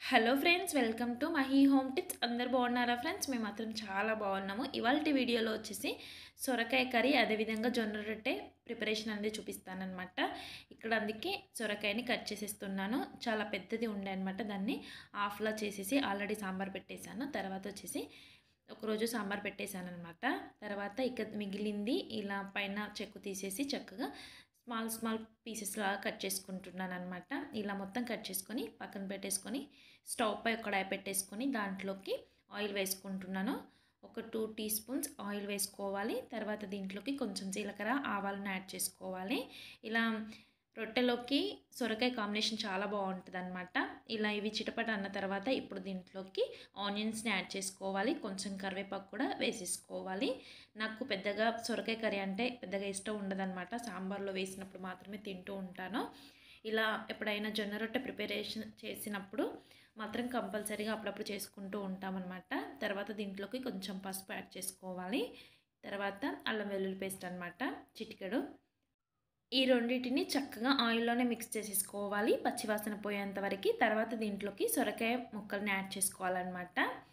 hello friends welcome to Mahi home tips అందరు బాగున్నారా friends మేము మాత్రం చాలా బాగున్నాము ఇవాళ వీడియోలో వచ్చేసి సొరకాయ కర్రీ అదేవిధంగా జొన్న రొట్టె ప్రిపరేషన్ అనేది చూపిస్తానమాట ఇక్కడ అందుకే సొరకాయని కట్ చేసేస్తున్నాను చాలా పెద్దది ఉండే అనమాట దాన్ని హాఫ్లా చేసేసి ఆల్రెడీ సాంబార్ పెట్టేశాను తర్వాత వచ్చేసి ఒకరోజు సాంబార్ పెట్టేశాను అనమాట తర్వాత ఇక మిగిలింది ఇలా పైన చెక్కు తీసేసి చక్కగా స్మాల్ స్మాల్ పీసెస్ లాగా కట్ చేసుకుంటున్నాను అనమాట ఇలా మొత్తం కట్ చేసుకొని పక్కన పెట్టేసుకొని స్టవ్ పై కడాయి పెట్టేసుకొని దాంట్లోకి ఆయిల్ వేసుకుంటున్నాను ఒక టూ టీ స్పూన్స్ ఆయిల్ వేసుకోవాలి తర్వాత దీంట్లోకి కొంచెం జీలకర్ర ఆవాలను యాడ్ చేసుకోవాలి ఇలా రొట్టెలోకి సొరకాయ కాంబినేషన్ చాలా బాగుంటుంది అనమాట ఇలా ఇవి చిటపట అన్న తర్వాత ఇప్పుడు దీంట్లోకి ఆనియన్స్ని యాడ్ చేసుకోవాలి కొంచెం కరివేపాకు కూడా వేసేసుకోవాలి నాకు పెద్దగా సొరకాయ కర్రీ అంటే పెద్దగా ఇష్టం ఉండదన్నమాట సాంబార్లో వేసినప్పుడు మాత్రమే తింటూ ఉంటాను ఇలా ఎప్పుడైనా జొన్న రొట్టె ప్రిపరేషన్ చేసినప్పుడు మాత్రం కంపల్సరీగా అప్పుడప్పుడు చేసుకుంటూ ఉంటామన్నమాట తర్వాత దీంట్లోకి కొంచెం పసుపు యాడ్ చేసుకోవాలి తర్వాత అల్లం వెల్లుల్లి పేస్ట్ అనమాట చిటికెడు ఈ రెండింటిని చక్కగా ఆయిల్లోనే మిక్స్ చేసేసుకోవాలి పచ్చివాసన పోయేంత వరకు తర్వాత దీంట్లోకి సొరకాయ ముక్కల్ని యాడ్ చేసుకోవాలన్నమాట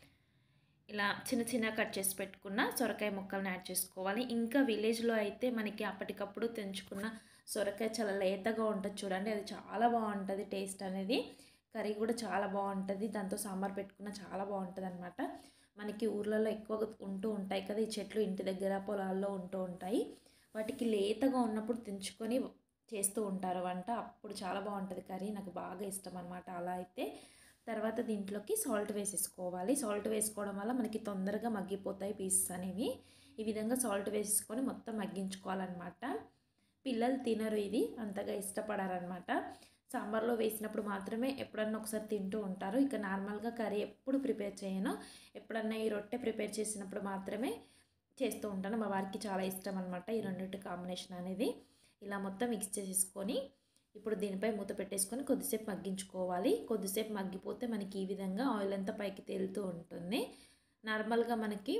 ఇలా చిన్న చిన్న కట్ చేసి పెట్టుకున్న సొరకాయ ముక్కల్ని యాడ్ చేసుకోవాలి ఇంకా విలేజ్లో అయితే మనకి అప్పటికప్పుడు తెంచుకున్న సొరకాయ చాలా లేతగా ఉంటుంది చూడండి అది చాలా బాగుంటుంది టేస్ట్ అనేది కర్రీ కూడా చాలా బాగుంటుంది దాంతో సాంబార్ పెట్టుకున్న చాలా బాగుంటుంది అనమాట మనకి ఊర్లలో ఎక్కువగా ఉంటూ ఉంటాయి కదా ఈ చెట్లు ఇంటి దగ్గర పొలాల్లో ఉంటూ ఉంటాయి వాటికి లేతగా ఉన్నప్పుడు తెంచుకొని చేస్తూ ఉంటారు వంట అప్పుడు చాలా బాగుంటుంది కర్రీ నాకు బాగా ఇష్టం అనమాట అలా అయితే తర్వాత దీంట్లోకి సాల్ట్ వేసేసుకోవాలి సాల్ట్ వేసుకోవడం వల్ల మనకి తొందరగా మగ్గిపోతాయి పీసెస్ అనేవి ఈ విధంగా సాల్ట్ వేసేసుకొని మొత్తం మగ్గించుకోవాలన్నమాట పిల్లలు తినరు ఇది అంతగా ఇష్టపడారనమాట సాంబార్లో వేసినప్పుడు మాత్రమే ఎప్పుడన్నా ఒకసారి తింటూ ఉంటారు ఇక నార్మల్గా కర్రీ ఎప్పుడు ప్రిపేర్ చేయను ఎప్పుడన్నా ఈ రొట్టె ప్రిపేర్ చేసినప్పుడు మాత్రమే చేస్తూ ఉంటాను మా వారికి చాలా ఇష్టం అనమాట ఈ రెండింటి కాంబినేషన్ అనేది ఇలా మొత్తం మిక్స్ చేసేసుకొని ఇప్పుడు దీనిపై మూత పెట్టేసుకొని కొద్దిసేపు మగ్గించుకోవాలి కొద్దిసేపు మగ్గిపోతే మనకి ఈ విధంగా ఆయిల్ అంతా పైకి తేలుతూ ఉంటుంది నార్మల్గా మనకి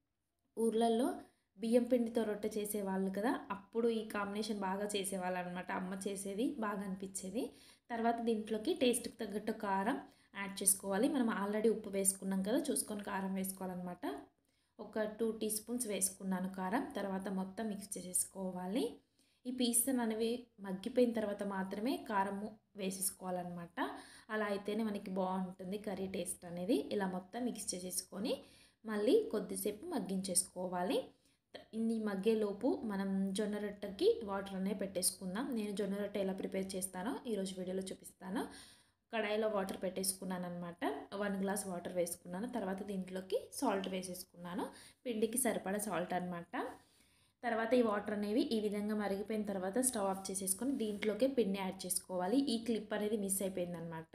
ఊర్లలో బియ్యం పిండితో రొట్టె చేసేవాళ్ళు కదా అప్పుడు ఈ కాంబినేషన్ బాగా చేసేవాళ్ళు అనమాట అమ్మ చేసేది బాగా అనిపించేది తర్వాత దీంట్లోకి టేస్ట్కి తగ్గట్టు కారం యాడ్ చేసుకోవాలి మనం ఆల్రెడీ ఉప్పు వేసుకున్నాం కదా చూసుకొని కారం వేసుకోవాలన్నమాట ఒక టూ టీ స్పూన్స్ వేసుకున్నాను కారం తర్వాత మొత్తం మిక్స్ చేసేసుకోవాలి ఈ పీస్ అనేవి మగ్గిపోయిన తర్వాత మాత్రమే కారము వేసేసుకోవాలన్నమాట అలా అయితేనే మనకి బాగుంటుంది కర్రీ టేస్ట్ అనేది ఇలా మొత్తం మిక్స్ చేసేసుకొని మళ్ళీ కొద్దిసేపు మగ్గించేసుకోవాలి ఇన్ని మగ్గేలోపు మనం జొన్న రొట్టెకి వాటర్ అనేవి పెట్టేసుకుందాం నేను జొన్న రొట్టె ఎలా ప్రిపేర్ చేస్తానో ఈరోజు వీడియోలో చూపిస్తాను కడాయిలో వాటర్ పెట్టేసుకున్నాను అనమాట వన్ గ్లాస్ వాటర్ వేసుకున్నాను తర్వాత దీంట్లోకి సాల్ట్ వేసేసుకున్నాను పిండికి సరిపడా సాల్ట్ అనమాట తర్వాత ఈ వాటర్ అనేవి ఈ విధంగా మరిగిపోయిన తర్వాత స్టవ్ ఆఫ్ చేసేసుకొని దీంట్లోకే పిండి యాడ్ చేసుకోవాలి ఈ క్లిప్ అనేది మిస్ అయిపోయిందనమాట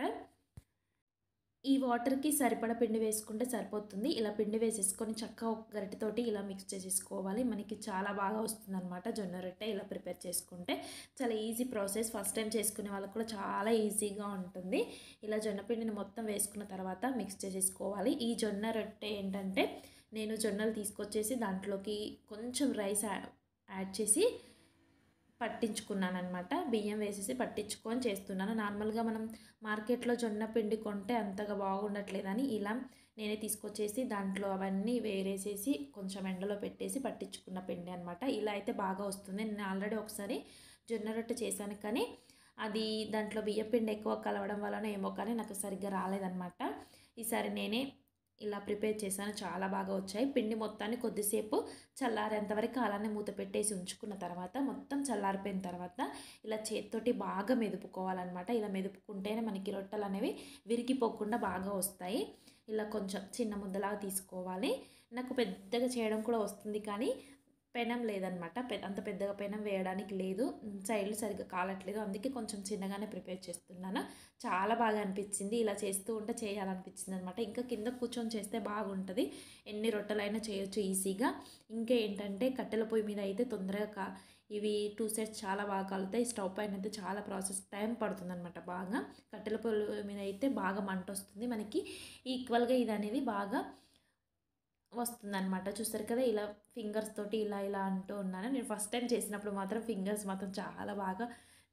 ఈ వాటర్కి సరిపడ పిండి వేసుకుంటే సరిపోతుంది ఇలా పిండి వేసేసుకొని చక్క ఒక గరిటెతోటి ఇలా మిక్స్ చేసేసుకోవాలి మనకి చాలా బాగా వస్తుంది అనమాట జొన్న రొట్టె ఇలా ప్రిపేర్ చేసుకుంటే చాలా ఈజీ ప్రాసెస్ ఫస్ట్ టైం చేసుకునే వాళ్ళకి కూడా చాలా ఈజీగా ఉంటుంది ఇలా జొన్న పిండిని మొత్తం వేసుకున్న తర్వాత మిక్స్ చేసేసుకోవాలి ఈ జొన్న రొట్టె ఏంటంటే నేను జొన్నలు తీసుకొచ్చేసి దాంట్లోకి కొంచెం రైస్ యాడ్ చేసి పట్టించుకున్నాను అనమాట బియ్యం వేసేసి పట్టించుకొని చేస్తున్నాను నార్మల్గా మనం మార్కెట్లో జొన్న పిండి కొంటే అంతగా బాగుండట్లేదని ఇలా నేనే తీసుకొచ్చేసి దాంట్లో అవన్నీ వేరేసేసి కొంచెం ఎండలో పెట్టేసి పట్టించుకున్న పిండి అనమాట ఇలా అయితే బాగా వస్తుంది నేను ఆల్రెడీ ఒకసారి జొన్న రొట్టె చేశాను కానీ అది దాంట్లో బియ్యం పిండి ఎక్కువ కలవడం వలన ఏమో కానీ నాకు సరిగ్గా రాలేదనమాట ఈసారి నేనే ఇలా ప్రిపేర్ చేశాను చాలా బాగా వచ్చాయి పిండి మొత్తాన్ని కొద్దిసేపు చల్లారేంతవరకు అలానే మూత పెట్టేసి ఉంచుకున్న తర్వాత మొత్తం చల్లారిపోయిన తర్వాత ఇలా చేతితోటి బాగా మెదుపుకోవాలన్నమాట ఇలా మెదుపుకుంటేనే మనకి రొట్టెలు అనేవి విరిగిపోకుండా బాగా వస్తాయి ఇలా కొంచెం చిన్న ముద్దలాగా తీసుకోవాలి నాకు పెద్దగా చేయడం కూడా వస్తుంది కానీ పెనం లేదనమాట అంత పెద్దగా పెనం వేయడానికి లేదు సైడ్లు సరిగ్గా కాలట్లేదు అందుకే కొంచెం చిన్నగానే ప్రిపేర్ చేస్తున్నాను చాలా బాగా అనిపించింది ఇలా చేస్తూ ఉంటే చేయాలనిపించింది అనమాట ఇంకా కింద కూర్చొని చేస్తే బాగుంటుంది ఎన్ని రొట్టెలైనా చేయొచ్చు ఈజీగా ఇంకా ఏంటంటే కట్టెల పొయ్యి మీద అయితే తొందరగా కా ఇవి టూ సెట్స్ చాలా బాగా కలుతాయి స్టవ్ పైన అయితే చాలా ప్రాసెస్ టైం పడుతుంది అనమాట బాగా కట్టెల పొయ్యి మీద అయితే బాగా మంట వస్తుంది మనకి ఈక్వల్గా ఇది అనేది బాగా వస్తుందన్నమాట చూస్తారు కదా ఇలా ఫింగర్స్ తోటి ఇలా ఇలా అంటూ ఉన్నాను నేను ఫస్ట్ టైం చేసినప్పుడు మాత్రం ఫింగర్స్ మాత్రం చాలా బాగా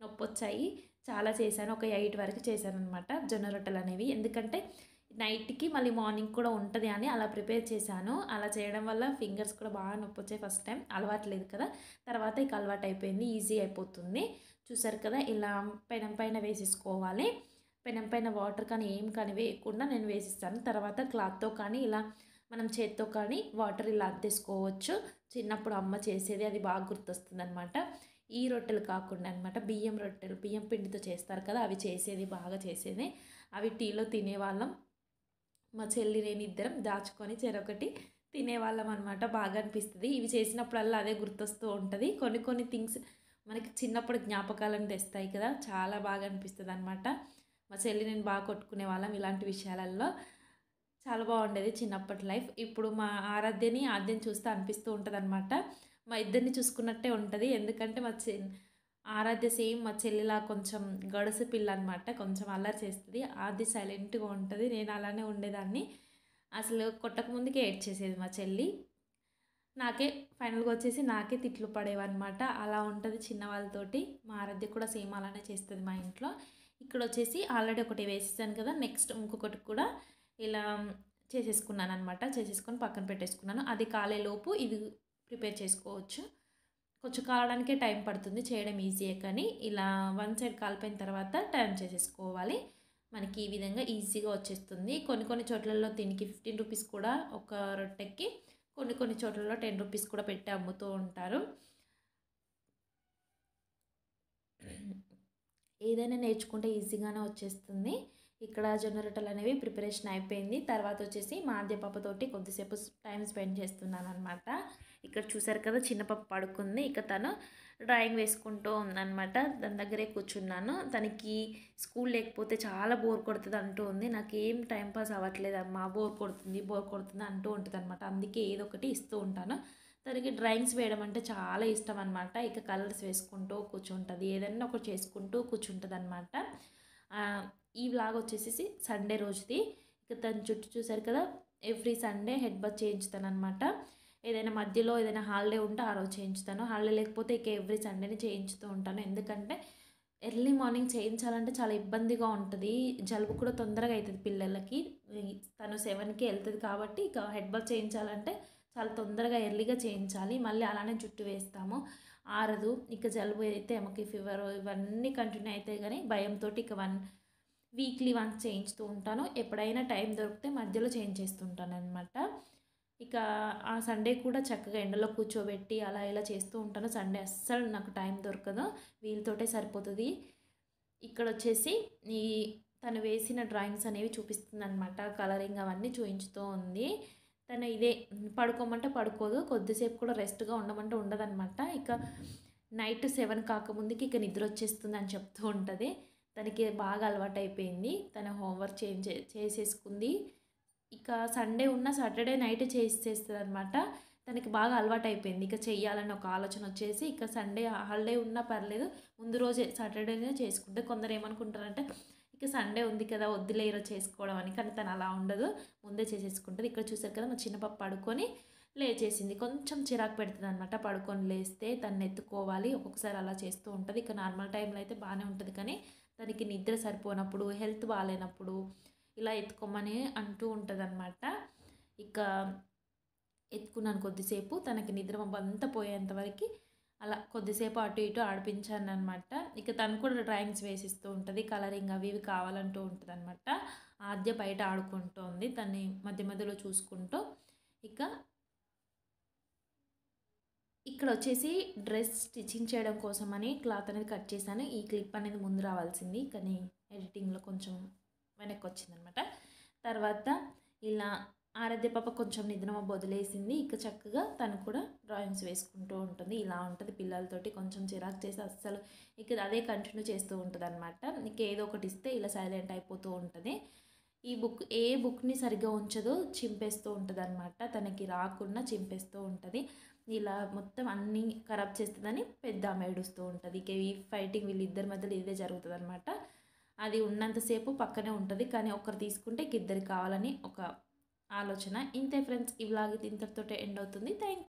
నొప్పి వచ్చాయి చాలా చేశాను ఒక ఎయిట్ వరకు చేశాను అనమాట జొన్న రొట్టెలు అనేవి ఎందుకంటే నైట్కి మళ్ళీ మార్నింగ్ కూడా ఉంటుంది అని అలా ప్రిపేర్ చేశాను అలా చేయడం వల్ల ఫింగర్స్ కూడా బాగా నొప్పి వచ్చాయి ఫస్ట్ టైం అలవాటు లేదు కదా తర్వాత ఇక అలవాటు అయిపోయింది ఈజీ అయిపోతుంది చూసారు కదా ఇలా పెనం పైన వేసేసుకోవాలి పెనం పైన వాటర్ కానీ ఏం కానీ వేయకుండా నేను వేసిస్తాను తర్వాత క్లాత్తో కానీ ఇలా మనం చేత్తో కానీ వాటర్ ఇలా అద్దేసుకోవచ్చు చిన్నప్పుడు అమ్మ చేసేది అది బాగా గుర్తొస్తుంది అనమాట ఈ రొట్టెలు కాకుండా అనమాట బియ్యం రొట్టెలు బియ్యం పిండితో చేస్తారు కదా అవి చేసేది బాగా చేసేది అవి టీలో తినేవాళ్ళం మా చెల్లి నేను ఇద్దరం దాచుకొని చెరొకటి తినేవాళ్ళం అనమాట బాగా అనిపిస్తుంది ఇవి చేసినప్పుడల్లా అదే గుర్తొస్తూ ఉంటుంది కొన్ని కొన్ని థింగ్స్ మనకి చిన్నప్పుడు జ్ఞాపకాలను తెస్తాయి కదా చాలా బాగా అనిపిస్తుంది అనమాట మా చెల్లి నేను బాగా కొట్టుకునే వాళ్ళం ఇలాంటి విషయాలలో చాలా బాగుండేది చిన్నప్పటి లైఫ్ ఇప్పుడు మా ఆరాధ్యని ఆద్యని చూస్తే అనిపిస్తూ ఉంటుంది అనమాట మా ఇద్దరిని చూసుకున్నట్టే ఉంటుంది ఎందుకంటే మా చె ఆరాధ్య సేమ్ మా చెల్లిలా కొంచెం గడుసు పిల్ల అనమాట కొంచెం అల్లరి చేస్తుంది ఆది సైలెంట్గా ఉంటుంది నేను అలానే ఉండేదాన్ని అసలు కొట్టక ముందుకే ఏడ్చేసేది మా చెల్లి నాకే ఫైనల్గా వచ్చేసి నాకే తిట్లు పడేవన్నమాట అలా ఉంటుంది చిన్న వాళ్ళతోటి మా ఆరాధ్య కూడా సేమ్ అలానే చేస్తుంది మా ఇంట్లో ఇక్కడ వచ్చేసి ఆల్రెడీ ఒకటి వేసేసాను కదా నెక్స్ట్ ఇంకొకటి కూడా ఇలా చేసేసుకున్నాను అనమాట చేసేసుకొని పక్కన పెట్టేసుకున్నాను అది కాలేలోపు ఇది ప్రిపేర్ చేసుకోవచ్చు కొంచెం కాలడానికే టైం పడుతుంది చేయడం ఈజీయే కానీ ఇలా వన్ సైడ్ కాలిపోయిన తర్వాత టర్న్ చేసేసుకోవాలి మనకి ఈ విధంగా ఈజీగా వచ్చేస్తుంది కొన్ని కొన్ని చోట్లలో దీనికి ఫిఫ్టీన్ రూపీస్ కూడా ఒక రొట్టెకి కొన్ని కొన్ని చోట్లలో టెన్ రూపీస్ కూడా పెట్టి అమ్ముతూ ఉంటారు ఏదైనా నేర్చుకుంటే ఈజీగానే వచ్చేస్తుంది ఇక్కడ జొన్న రొట్టెలు అనేవి ప్రిపరేషన్ అయిపోయింది తర్వాత వచ్చేసి మా ఆద్య పాపతోటి కొద్దిసేపు టైం స్పెండ్ చేస్తున్నాను అనమాట ఇక్కడ చూసారు కదా చిన్న పాప పడుకుంది ఇక తను డ్రాయింగ్ వేసుకుంటూ ఉందన్నమాట దాని దగ్గరే కూర్చున్నాను తనకి స్కూల్ లేకపోతే చాలా బోర్ కొడుతుంది అంటూ ఉంది నాకు ఏం టైం పాస్ అవ్వట్లేదు అమ్మా బోర్ కొడుతుంది బోర్ కొడుతుంది అంటూ ఉంటుంది అనమాట అందుకే ఏదో ఒకటి ఇస్తూ ఉంటాను తనకి డ్రాయింగ్స్ వేయడం అంటే చాలా ఇష్టం అనమాట ఇక కలర్స్ వేసుకుంటూ కూర్చుంటుంది ఏదైనా ఒకటి చేసుకుంటూ కూర్చుంటుంది అనమాట ఈ వ్లాగ్ వచ్చేసి సండే రోజుది ఇక తన చుట్టూ చూసారు కదా ఎవ్రీ సండే హెడ్ బాత్ చేయించుతాను అనమాట ఏదైనా మధ్యలో ఏదైనా హాలిడే ఉంటే ఆ రోజు చేయించుతాను హాలిడే లేకపోతే ఇక ఎవ్రీ సండేని చేయించుతూ ఉంటాను ఎందుకంటే ఎర్లీ మార్నింగ్ చేయించాలంటే చాలా ఇబ్బందిగా ఉంటుంది జలుబు కూడా తొందరగా అవుతుంది పిల్లలకి తను సెవెన్కి వెళ్తుంది కాబట్టి ఇక హెడ్ బాత్ చేయించాలంటే చాలా తొందరగా ఎర్లీగా చేయించాలి మళ్ళీ అలానే జుట్టు వేస్తాము ఆరదు ఇక జలుబు అయితే ఆమెకి ఫీవర్ ఇవన్నీ కంటిన్యూ అవుతాయి కానీ భయంతో ఇక వన్ వీక్లీ వన్స్ చేయించుతూ ఉంటాను ఎప్పుడైనా టైం దొరికితే మధ్యలో చేంజ్ చేస్తుంటాను అనమాట ఇక ఆ సండే కూడా చక్కగా ఎండలో కూర్చోబెట్టి అలా ఇలా చేస్తూ ఉంటాను సండే అస్సలు నాకు టైం దొరకదు వీళ్ళతోటే సరిపోతుంది ఇక్కడ వచ్చేసి ఈ తను వేసిన డ్రాయింగ్స్ అనేవి చూపిస్తుంది అనమాట కలరింగ్ అవన్నీ చూపించుతూ ఉంది తను ఇదే పడుకోమంటే పడుకోదు కొద్దిసేపు కూడా రెస్ట్గా ఉండమంటే ఉండదన్నమాట ఇక నైట్ సెవెన్ కాకముందుకి ఇక నిద్ర వచ్చేస్తుంది అని చెప్తూ ఉంటుంది తనకి బాగా అలవాటు అయిపోయింది తన హోంవర్క్ చేంజ్ చేసేసుకుంది ఇక సండే ఉన్న సాటర్డే నైట్ చేసేస్తుంది అనమాట తనకి బాగా అలవాటు అయిపోయింది ఇక చెయ్యాలని ఒక ఆలోచన వచ్చేసి ఇక సండే హాలిడే ఉన్నా పర్లేదు ముందు రోజే సాటర్డేనే చేసుకుంటే కొందరు ఏమనుకుంటారంటే ఇక సండే ఉంది కదా వద్దులే ఈరోజు చేసుకోవడం అని కానీ తను అలా ఉండదు ముందే చేసేసుకుంటుంది ఇక్కడ చూసారు కదా మా చిన్న పాప పడుకొని లేచేసింది కొంచెం చిరాకు పెడుతుంది అనమాట పడుకొని లేస్తే తను ఎత్తుకోవాలి ఒక్కొక్కసారి అలా చేస్తూ ఉంటుంది ఇక నార్మల్ టైంలో అయితే బాగానే ఉంటుంది కానీ తనకి నిద్ర సరిపోనప్పుడు హెల్త్ బాగాలేనప్పుడు ఇలా ఎత్తుకోమని అంటూ ఉంటుంది అనమాట ఇక ఎత్తుకున్నాను కొద్దిసేపు తనకి నిద్ర అంతా పోయేంత వరకు అలా కొద్దిసేపు అటు ఇటు ఆడిపించాను అనమాట ఇక తను కూడా డ్రాయింగ్స్ వేసిస్తూ ఉంటుంది కలరింగ్ అవి ఇవి కావాలంటూ ఉంటుంది అనమాట ఆద్య బయట ఆడుకుంటుంది తన్ని మధ్య మధ్యలో చూసుకుంటూ ఇక ఇక్కడ వచ్చేసి డ్రెస్ స్టిచ్చింగ్ చేయడం కోసమని క్లాత్ అనేది కట్ చేశాను ఈ క్లిప్ అనేది ముందు రావాల్సింది కానీ ఎడిటింగ్లో కొంచెం వెనక్కి వచ్చిందనమాట తర్వాత ఇలా ఆరాధ్య పాప కొంచెం నిద్రమ వదిలేసింది ఇక చక్కగా తను కూడా డ్రాయింగ్స్ వేసుకుంటూ ఉంటుంది ఇలా ఉంటుంది పిల్లలతోటి కొంచెం చిరాకు చేసి అస్సలు ఇక అదే కంటిన్యూ చేస్తూ ఉంటుంది అనమాట ఇక ఏదో ఒకటి ఇస్తే ఇలా సైలెంట్ అయిపోతూ ఉంటుంది ఈ బుక్ ఏ బుక్ని సరిగ్గా ఉంచదో చింపేస్తూ ఉంటుంది అనమాట తనకి రాకుండా చింపేస్తూ ఉంటుంది ఇలా మొత్తం అన్నీ ఖరాబ్ చేస్తుందని పెద్ద ఆమె ఏడుస్తూ ఉంటుంది ఇక ఈ ఫైటింగ్ వీళ్ళిద్దరి మధ్యలో ఇదే జరుగుతుంది అనమాట అది ఉన్నంతసేపు పక్కనే ఉంటుంది కానీ ఒకరు తీసుకుంటే ఇద్దరికి కావాలని ఒక ఆలోచన ఇంతే ఫ్రెండ్స్ ఈ వ్లాగ్ ఇంతటితో ఎండ్ అవుతుంది థ్యాంక్